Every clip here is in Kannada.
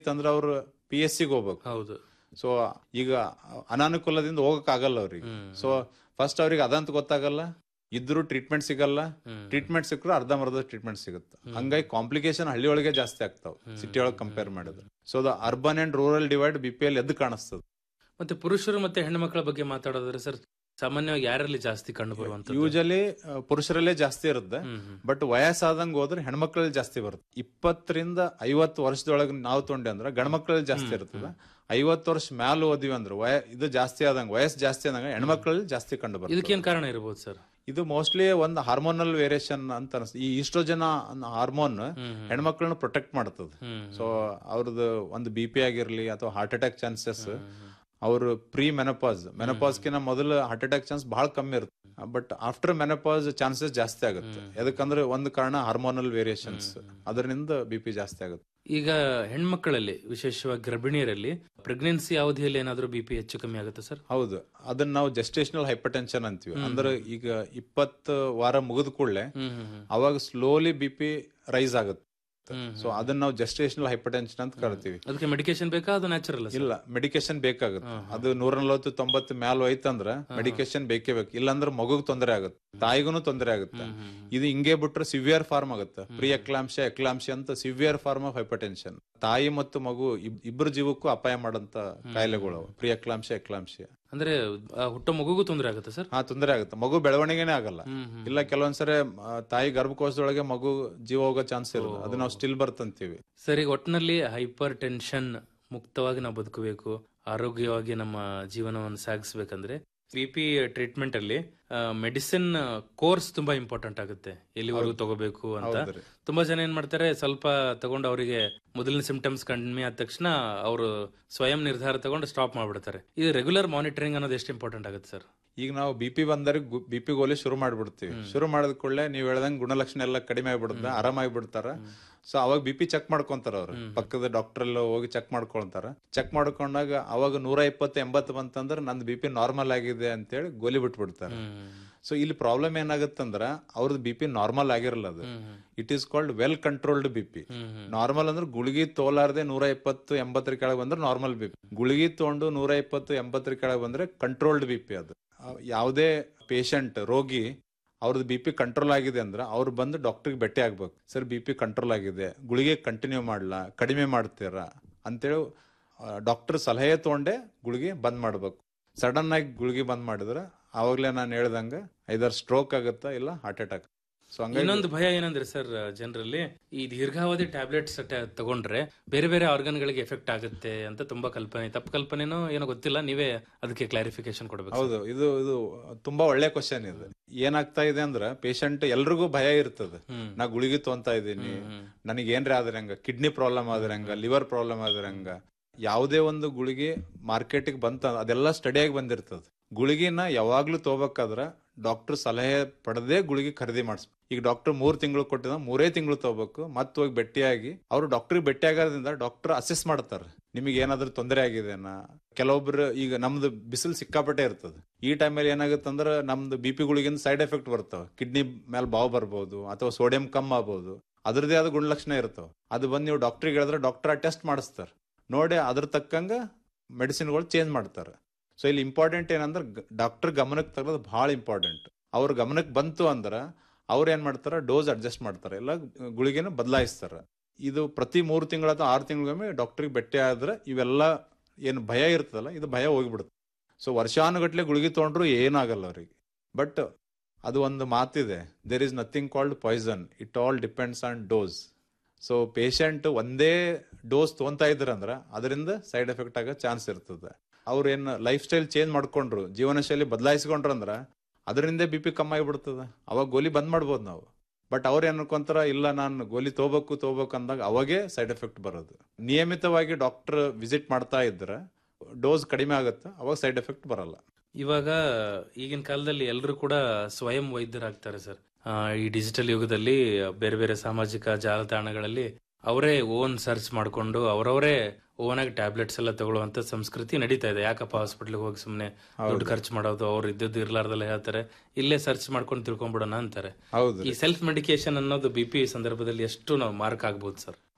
ಅಂದ್ರೆ ಅವ್ರು ಪಿ ಎಸ್ ಸಿಗೆ ಹೋಗ್ಬೇಕು ಹೌದು ಸೊ ಈಗ ಅನಾನುಕೂಲದಿಂದ ಹೋಗಕ್ ಆಗಲ್ಲ ಅವ್ರಿಗೆ ಸೊ ಫಸ್ಟ್ ಅವ್ರಿಗೆ ಅದಂತ ಗೊತ್ತಾಗಲ್ಲ ಇದ್ರೂ ಟ್ರೀಟ್ಮೆಂಟ್ ಸಿಗಲ್ಲ ಟ್ರೀಟ್ಮೆಂಟ್ ಸಿಕ್ಕರು ಅರ್ಧಂಬರ್ಧ ಟ್ರೀಟ್ಮೆಂಟ್ ಸಿಗುತ್ತೆ ಹಂಗಾಗಿ ಕಾಂಪ್ಲಿಕೇಶನ್ ಹಳ್ಳಿ ಒಳಗೆ ಜಾಸ್ತಿ ಆಗ್ತಾವ ಸಿಟಿ ಒಳಗೆ ಕಂಪೇರ್ ಮಾಡಿದ್ರೆ so the urban and rural divide B P L ಎದ್ದು ಕಾಣಿಸ್ತದೆ ಮತ್ತೆ ಪುರುಷರು ಮತ್ತೆ ಹೆಣ್ಮಕ್ಳ ಬಗ್ಗೆ ಮಾತಾಡೋದ್ರೆ ಸರ್ ಸಾಮಾನ್ಯವಾಗಿ ಯಾರಲ್ಲಿ ಜಾಸ್ತಿ ಕಂಡು ಬರುವಂತ ಯೂಶಲಿ ಪುರುಷರಲ್ಲೇ ಜಾಸ್ತಿ ಇರುತ್ತೆ ಬಟ್ ವಯಸ್ಸಾದಂಗ್ ಹೋದ್ರೆ ಹೆಣ್ಮಕ್ಳಲ್ಲಿ ಜಾಸ್ತಿ ಬರುತ್ತೆ ಇಪ್ಪತ್ತರಿಂದ ಐವತ್ತು ವರ್ಷದೊಳಗೆ ನಾವು ತೊಂಡೆ ಅಂದ್ರೆ ಗಂಡ್ಮಕ್ಳಲ್ಲಿ ಜಾಸ್ತಿ ಇರ್ತದೆ ಐವತ್ತು ವರ್ಷ ಮ್ಯಾಲ ಓದಿವಿ ಅಂದ್ರೆ ವಯ ಇದು ಜಾಸ್ತಿ ಆದಂಗ ವಯಸ್ಸು ಜಾಸ್ತಿ ಆದಂಗ ಹೆಣ್ಮಕ್ಳಲ್ಲಿ ಜಾಸ್ತಿ ಕಂಡು ಬರುತ್ತೆ ಇದಕ್ಕೇನ್ ಕಾರಣ ಇರ್ಬೋದು ಸರ್ ಇದು ಮೋಸ್ಟ್ಲಿ ಒಂದು ಹಾರ್ಮೋನಲ್ ವೇರಿಯೇಷನ್ ಅಂತ ಅನ್ಸ್ ಈ ಈಸ್ಟ್ರೋಜನ ಹಾರ್ಮೋನ್ ಹೆಣ್ಮಕ್ಳನ್ನ ಪ್ರೊಟೆಕ್ಟ್ ಮಾಡ್ತದೆ ಸೊ ಅವ್ರದ್ದು ಒಂದು ಬಿ ಪಿ ಆಗಿರ್ಲಿ ಅಥವಾ ಹಾರ್ಟ್ ಅಟ್ಯಾಕ್ ಚಾನ್ಸಸ್ ಅವರು ಪ್ರೀ ಮೆನಪಾಸ್ ಮೆನಪಾಸ್ಕಿನ ಮೊದಲು ಹಾರ್ಟ್ ಅಟ್ಯಾಕ್ ಚಾನ್ಸ್ ಬಹಳ ಕಮ್ಮಿ ಇರುತ್ತೆ ಬಟ್ ಆಫ್ಟರ್ ಮೆನಪಾಸ್ ಚಾನ್ಸಸ್ ಜಾಸ್ತಿ ಆಗುತ್ತೆ ಯಾಕಂದ್ರೆ ಒಂದು ಕಾರಣ ಹಾರ್ಮೋನಲ್ ವೇರಿಯೇಷನ್ಸ್ ಅದರಿಂದ ಬಿ ಪಿ ಜಾಸ್ತಿ ಆಗುತ್ತೆ ಈಗ ಹೆಣ್ಮಕ್ಕಳಲ್ಲಿ ವಿಶೇಷವಾಗಿ ಗರ್ಭಿಣಿಯರಲ್ಲಿ ಪ್ರೆಗ್ನೆನ್ಸಿ ಅವಧಿಯಲ್ಲಿ ಏನಾದ್ರೂ ಬಿ ಪಿ ಹೆಚ್ಚು ಕಮ್ಮಿ ಆಗುತ್ತೆ ಸರ್ ಹೌದು ಅದನ್ನ ನಾವು ಜಸ್ಟೇಷನಲ್ ಹೈಪರ್ಟೆನ್ಷನ್ ಅಂತೀವಿ ಅಂದ್ರೆ ಈಗ ಇಪ್ಪತ್ತು ವಾರ ಮುಗಿದ ಕೂಡಲೇ ಅವಾಗ ಸ್ಲೋಲಿ ಬಿ ಪಿ ರೈಸ್ ಆಗುತ್ತೆ ಸೊ ಅದನ್ನ ನಾವು ಜಸ್ಟೇಷನಲ್ ಹೈಪರ್ಟೆನ್ಷನ್ ಅಂತ ಕರಿತೀವಿ ಅದಕ್ಕೆ ಮೆಡಿಕೇಶನ್ ಬೇಕಾ ಅದು ನ್ಯಾಚುರಲ್ ಇಲ್ಲ ಮೆಡಿಕೇಶನ್ ಬೇಕಾಗುತ್ತೆ ಅದು ನೂರ ನಲವತ್ತು ತೊಂಬತ್ತು ಮ್ಯಾಲ್ ಹೋಯ್ತಂದ್ರ ಮೆಡಿಕೇಶನ್ ಬೇಕೇ ಬೇಕು ಇಲ್ಲಾಂದ್ರೆ ಮಗುಗ್ ತೊಂದರೆ ಆಗುತ್ತೆ ತಾಯಿಗೂ ತೊಂದರೆ ಆಗುತ್ತೆ ಇದು ಹಿಂಗೆ ಬಿಟ್ರೆ ಸಿವಿಯರ್ ಫಾರ್ಮ್ ಆಗುತ್ತೆ ಪ್ರಿ ಎಕ್ಲಾಂಶ ಎಕ್ಲಾಂಶ ಅಂತ ಸಿವಿಯರ್ ಫಾರ್ಮ್ ಆಫ್ ಹೈಪರ್ಟೆನ್ಷನ್ ತಾಯಿ ಮತ್ತು ಮಗು ಇಬ್- ಇಬ್ರು ಜೀವಕ್ಕೂ ಅಪಾಯ ಮಾಡಂತ ಕಾಯಿಲೆಗಳು ಅವು. ಪ್ರಿ ಎಕ್ಲಾಂಶ ಎಕ್ಲಾಂಶ ಅಂದ್ರೆ ಆ ಹುಟ್ಟೋ ಮಗುಗೂ ತೊಂದರೆ ಆಗುತ್ತೆ ಸರ್ ಹಾ ತೊಂದರೆ ಆಗುತ್ತೆ ಮಗು ಬೆಳವಣಿಗೆನೇ ಆಗಲ್ಲ ಇಲ್ಲ ಕೆಲವೊಂದ್ಸರಿ ಆ, ತಾಯಿ ಗರ್ಭಕೋಶದೊಳಗೆ ಮಗು ಜೀವ ಹೋಗೋ ಚಾನ್ಸ್ ಇರುತ್ತೆ ಅದು ನಾವು ಸ್ಟಿಲ್ ಬರ್ತ್ ಅಂತೀವಿ ಸರ್ ಈಗ ಒಟ್ಟಿನಲ್ಲಿ ಹೈಪರ್ ಟೆನ್ಷನ್ ಮುಕ್ತವಾಗಿ ನಾವು ಬದುಕಬೇಕು ಆರೋಗ್ಯವಾಗಿ ನಮ್ಮ ಜೀವನವನ್ನು ಸಾಗಿಸ್ಬೇಕಂದ್ರೆ ಬಿ ಪಿ ಟ್ರೀಟ್ಮೆಂಟ್ ಅಲ್ಲಿ ಮೆಡಿಸಿನ್ ಕೋರ್ಸ್ ತುಂಬಾ ಇಂಪಾರ್ಟೆಂಟ್ ಆಗುತ್ತೆ ಎಲ್ಲಿವರೆಗೂ ತಗೋಬೇಕು ಅಂತ ಹೌದ್ರಿ. ತುಂಬಾ ಜನ ಏನ್ ಮಾಡ್ತಾರೆ ಸ್ವಲ್ಪ ತಗೊಂಡು ಅವರಿಗೆ ಮೊದಲಿನ ಸಿಂಪ್ಟಮ್ಸ್ ಕಡಿಮೆ ಆದ ತಕ್ಷಣ ಅವರು ಸ್ವಯಂ ನಿರ್ಧಾರ ತಗೊಂಡು ಸ್ಟಾಪ್ ಮಾಡ್ಬಿಡ್ತಾರೆ ಇದು ರೆಗ್ಯುಲರ್ ಮಾನಿಟರಿಂಗ್ ಅನ್ನೋದು ಎಷ್ಟು ಇಂಪಾರ್ಟೆಂಟ್ ಆಗುತ್ತೆ ಸರ್ ಈಗ ನಾವು ಬಿ ಪಿ ಬಂದರೆ ಬಿ ಪಿ ಗೋಲಿ ಶುರು ಮಾಡ್ಬಿಡ್ತೀವಿ ಶುರು ಮಾಡಿದ ಕೂಡಲೇ ನೀವು ಹೇಳ್ದಂಗೆ ಗುಣಲಕ್ಷಣ ಎಲ್ಲ ಕಡಿಮೆ ಆಗ್ಬಿಡುತ್ತೆ ಆರಾಮಾಗಿ ಬಿಡ್ತಾರ ಸೊ ಅವಾಗ ಬಿ ಪಿ ಚೆಕ್ ಮಾಡ್ಕೊಂತಾರ ಅವ್ರು ಪಕ್ಕದ ಡಾಕ್ಟರ್ ಎಲ್ಲ ಹೋಗಿ ಚೆಕ್ ಮಾಡ್ಕೊಂತಾರ ಚೆಕ್ ಮಾಡ್ಕೊಂಡಾಗ ಅವಾಗ ನೂರ ಇಪ್ಪತ್ತು ಎಂಬತ್ತು ಬಂತಂದ್ರೆ ನಂದು ಬಿ ಪಿ ನಾರ್ಮಲ್ ಆಗಿದೆ ಅಂತೇಳಿ ಗೋಲಿ ಬಿಟ್ಬಿಡ್ತಾರೆ ಸೊ ಇಲ್ಲಿ ಪ್ರಾಬ್ಲಮ್ ಏನಾಗುತ್ತಂದ್ರ ಅವ್ರದ್ದು ಬಿ ಪಿ ನಾರ್ಮಲ್ ಆಗಿರಲ್ಲ ಅದು it is called well controlled B P normal ಅಂದ್ರೆ ಗುಳಿಗಿ ತೋಲಾರ್ದೆ ನೂರ ಇಪ್ಪತ್ತು ಎಂಬತ್ತರ ಕೆಳಗೆ ಬಂದ್ರೆ ನಾರ್ಮಲ್ ಬಿ ಪಿ ಗುಳಿಗಿ ತಗೊಂಡು ನೂರ ಇಪ್ಪತ್ತು ಎಂಬತ್ತರ ಕೆಳಗೆ ಬಂದ್ರೆ ಕಂಟ್ರೋಲ್ಡ್ ಬಿ ಪಿ ಅದು ಆ, ಯಾವುದೇ ಪೇಷಂಟ್ ರೋಗಿ ಅವ್ರದ್ದು ಬಿ ಪಿ ಕಂಟ್ರೋಲ್ ಆಗಿದೆ ಅಂದ್ರೆ ಅವ್ರು ಬಂದು ಡಾಕ್ಟರ್ಗೆ ಭೇಟಿ ಆಗ್ಬೇಕು ಸರ್ ಬಿ ಪಿ ಕಂಟ್ರೋಲ್ ಆಗಿದೆ ಗುಳಿಗೆ ಕಂಟಿನ್ಯೂ ಮಾಡ್ಲಾ ಕಡಿಮೆ ಮಾಡ್ತೀರಾ ಅಂತೇಳಿ ಡಾಕ್ಟರ್ ಸಲಹೆ ತಗೊಂಡೆ ಗುಳಿಗೆ ಬಂದ್ ಮಾಡ್ಬೇಕು ಸಡನ್ ಆಗಿ ಗುಳಿಗೆ ಬಂದ್ ಮಾಡಿದ್ರೆ ಆವಾಗ್ಲೇ ನಾನು ಹೇಳ್ದಂಗ ಐದಾರು ಸ್ಟ್ರೋಕ್ ಆಗುತ್ತಾ ಇಲ್ಲ ಹಾರ್ಟ್ ಅಟ್ಯಾಕ್ ಸೊ ಹಂಗಾಗಿ ಇನ್ನೊಂದು ಭಯ ಏನಂದ್ರೆ ಸರ್ ಜನರಲ್ಲಿ ಈ ದೀರ್ಘಾವಧಿ ಟ್ಯಾಬ್ಲೆಟ್ಸ್ ತಗೊಂಡ್ರೆ ಬೇರೆ ಬೇರೆ ಆರ್ಗನ್ ಗಳಿಗೆ ಎಫೆಕ್ಟ್ ಆಗುತ್ತೆ ಅಂತ ತುಂಬಾ ಕಲ್ಪನೆ ತಪ್ಪು ಕಲ್ಪನೆನೋ ಏನೋ ಗೊತ್ತಿಲ್ಲ ನೀವೇ ಅದಕ್ಕೆ ಕ್ಲಾರಿಫಿಕೇಶನ್ ಕೊಡ್ಬೇಕು ಹೌದು ಇದು ಇದು ತುಂಬಾ ಒಳ್ಳೆ ಕ್ವಶನ್ ಇದು ಏನಾಗ್ತಾ ಇದೆ ಅಂದ್ರೆ ಪೇಷಂಟ್ ಎಲ್ರಿಗೂ ಭಯ ಇರ್ತದೆ ನಾ ಗುಳಿಗೆ ತೊಂತಾ ಇದ್ದೀನಿ ನನಗೆ ಏನ್ರಿ ಆದ್ರೆ ಹಂಗ ಕಿಡ್ನಿ ಪ್ರಾಬ್ಲಮ್ ಆದ್ರೆ ಹಂಗ ಲಿವರ್ ಪ್ರಾಬ್ಲಮ್ ಆದ್ರೆ ಹಂಗ ಯಾವುದೇ ಒಂದು ಗುಳಿಗೆ ಮಾರ್ಕೆಟಿಗೆ ಬಂತ ಅದೆಲ್ಲ ಸ್ಟಡಿಯಾಗಿ ಬಂದಿರ್ತದೆ ಗುಳಿಗೆನ ಯಾವಾಗ್ಲೂ ತಗೋಬೇಕಾದ್ರ ಡಾಕ್ಟರ್ ಸಲಹೆ ಪಡೆದೇ ಗುಳಿಗೆ ಖರೀದಿ ಮಾಡಿಸ್ಬೇಕು ಈಗ ಡಾಕ್ಟರ್ ಮೂರ್ ತಿಂಗಳು ಕೊಟ್ಟಿದ ಮೂರೇ ತಿಂಗಳು ತಗೋಬೇಕು ಮತ್ತೆ ಹೋಗಿ ಭೇಟಿಯಾಗಿ ಅವ್ರು ಡಾಕ್ಟರ್ ಭೇಟಿ ಆಗೋದ್ರಿಂದ ಡಾಕ್ಟರ್ ಅಸೆಸ್ ಮಾಡ್ತಾರೆ ನಿಮಗೆ ಏನಾದ್ರೂ ತೊಂದರೆ ಆಗಿದೆನಾ ಕೆಲವೊಬ್ರು ಈಗ ನಮ್ದು ಬಿಸಿಲು ಸಿಕ್ಕಾಪಟ್ಟೆ ಇರ್ತದೆ ಈ ಟೈಮಲ್ಲಿ ಏನಾಗುತ್ತಂದ್ರೆ ನಮ್ದು ಬಿ ಪಿ ಗುಳಿಗಿಂದ ಸೈಡ್ ಎಫೆಕ್ಟ್ ಬರ್ತಾವ ಕಿಡ್ನಿ ಮೇಲೆ ಬಾವು ಬರ್ಬೋದು ಅಥವಾ ಸೋಡಿಯಂ ಕಮ್ಮಿ ಆಗ್ಬೋದು ಅದ್ರದೇ ಆದ ಗುಣಲಕ್ಷಣ ಇರ್ತಾವ ಅದು ಬಂದು ನೀವು ಡಾಕ್ಟ್ರಿಗೆ ಹೇಳಿದ್ರೆ ಡಾಕ್ಟರ್ ಟೆಸ್ಟ್ ಮಾಡಿಸ್ತಾರೆ ನೋಡಿ ಅದ್ರ ತಕ್ಕಂಗ ಮೆಡಿಸಿನ್ಗಳು ಚೇಂಜ್ ಮಾಡ್ತಾರೆ ಸೊ ಇಲ್ಲಿ ಇಂಪಾರ್ಟೆಂಟ್ ಏನಂದ್ರೆ ಡಾಕ್ಟರ್ ಗಮನಕ್ಕೆ ತಗೊಳ್ಳೋದು ಭಾಳ ಇಂಪಾರ್ಟೆಂಟ್ ಅವ್ರ ಗಮನಕ್ಕೆ ಬಂತು ಅಂದ್ರೆ ಅವ್ರು ಏನ್ ಮಾಡ್ತಾರ ಡೋಸ್ ಅಡ್ಜಸ್ಟ್ ಮಾಡ್ತಾರೆ ಇಲ್ಲ ಗುಳಿಗೆನ ಬದಲಾಯಿಸ್ತಾರ ಇದು ಪ್ರತಿ ಮೂರು ತಿಂಗಳ ಅಥವಾ ಆರು ತಿಂಗಳಿಗೊಮ್ಮೆ ಡಾಕ್ಟರ್ಗೆ ಭೇಟಿ ಆದ್ರೆ ಇವೆಲ್ಲ ಏನು ಭಯ ಇರ್ತದಲ್ಲ ಇದು ಭಯ ಹೋಗ್ಬಿಡುತ್ತೆ ಸೊ ವರ್ಷಾನುಗಟ್ಲೆ ಗುಳಿಗೆ ತೊಗೊಂಡ್ರು ಏನಾಗಲ್ಲ ಅವ್ರಿಗೆ ಬಟ್ ಅದು ಒಂದು ಮಾತಿದೆ there is nothing called poison it all depends on dose so patient ಒಂದೇ ಡೋಸ್ ತೊಗೊಂತಾ ಇದ್ರಂದ್ರ ಅದರಿಂದ ಸೈಡ್ ಎಫೆಕ್ಟ್ ಆಗೋ ಚಾನ್ಸ್ ಇರ್ತದೆ ಅವ್ರ ಏನ್ ಲೈಫ್ ಸ್ಟೈಲ್ ಚೇಂಜ್ ಮಾಡ್ಕೊಂಡ್ರು ಜೀವನ ಶೈಲಿ ಬದಲಾಯಿಸ್ಕೊಂಡ್ರು ಅಂದ್ರ ಅದರಿಂದ ಬಿ ಪಿ ಕಮ್ಮಿ ಆಗಿಬಿಡ್ತದ ಅವಾಗ ಗೋಲಿ ಬಂದ್ ಮಾಡ್ಬೋದು ನಾವು ಬಟ್ ಅವ್ರು ಏನ್ ಅನ್ಕೊಂತಾರ ಇಲ್ಲ ನಾನು ಗೋಲಿ ತಗೋಬೇಕು ತಗೋಬೇಕು ಅಂದಾಗ ಅವಾಗೇ ಸೈಡ್ ಎಫೆಕ್ಟ್ ಬರೋದು ನಿಯಮಿತವಾಗಿ ಡಾಕ್ಟರ್ ವಿಸಿಟ್ ಮಾಡ್ತಾ ಇದ್ರೆ ಡೋಸ್ ಕಡಿಮೆ ಆಗುತ್ತೆ ಅವಾಗ ಸೈಡ್ ಎಫೆಕ್ಟ್ ಬರಲ್ಲ ಇವಾಗ ಈಗಿನ ಕಾಲದಲ್ಲಿ ಎಲ್ಲರೂ ಕೂಡ ಸ್ವಯಂ ವೈದ್ಯರಾಗ್ತಾರೆ ಸರ್ ಆ, ಈ ಡಿಜಿಟಲ್ ಯುಗದಲ್ಲಿ ಬೇರೆ ಬೇರೆ ಸಾಮಾಜಿಕ ಜಾಲತಾಣಗಳಲ್ಲಿ ಅವರೇ ಓನ್ ಸರ್ಚ್ ಮಾಡ್ಕೊಂಡು ಅವರವರೇ ಓನ್ ಆಗಿ ಟ್ಯಾಬ್ಲೆಟ್ಸ್ ಎಲ್ಲ ತಗೊಳ್ಳುವಂತ ಸಂಸ್ಕೃತಿ ನಡೀತಾ ಇದೆ ಯಾಕಪ್ಪ ಹಾಸ್ಪಿಟ್ಲಿಗೆ ಹೋಗಿ ಸುಮ್ನೆ ದುಡ್ಡು ಖರ್ಚು ಮಾಡೋದು ಅವ್ರು ಇದ್ದದ್ದು ಇರ್ಲಾರ್ದಲ್ಲ ಹೇಳ್ತಾರೆ ಇಲ್ಲೇ ಸರ್ಚ್ ಮಾಡ್ಕೊಂಡು ತಿಳ್ಕೊಂಡ್ಬಿಡೋಣ ಅಂತಾರೆ ಹೌದು ಈ ಸೆಲ್ಫ್ ಮೆಡಿಕೇಶನ್ ಅನ್ನೋದು ಬಿ ಪಿ ಸಂದರ್ಭದಲ್ಲಿ ಎಷ್ಟು ನಾವು ಮಾರ್ಕ್ ಆಗ್ಬೋದು ಸರ್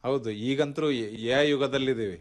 ಹೌದು ಈಗಂತೂ ಎ ಯುಗದಲ್ಲಿದ್ದೀವಿ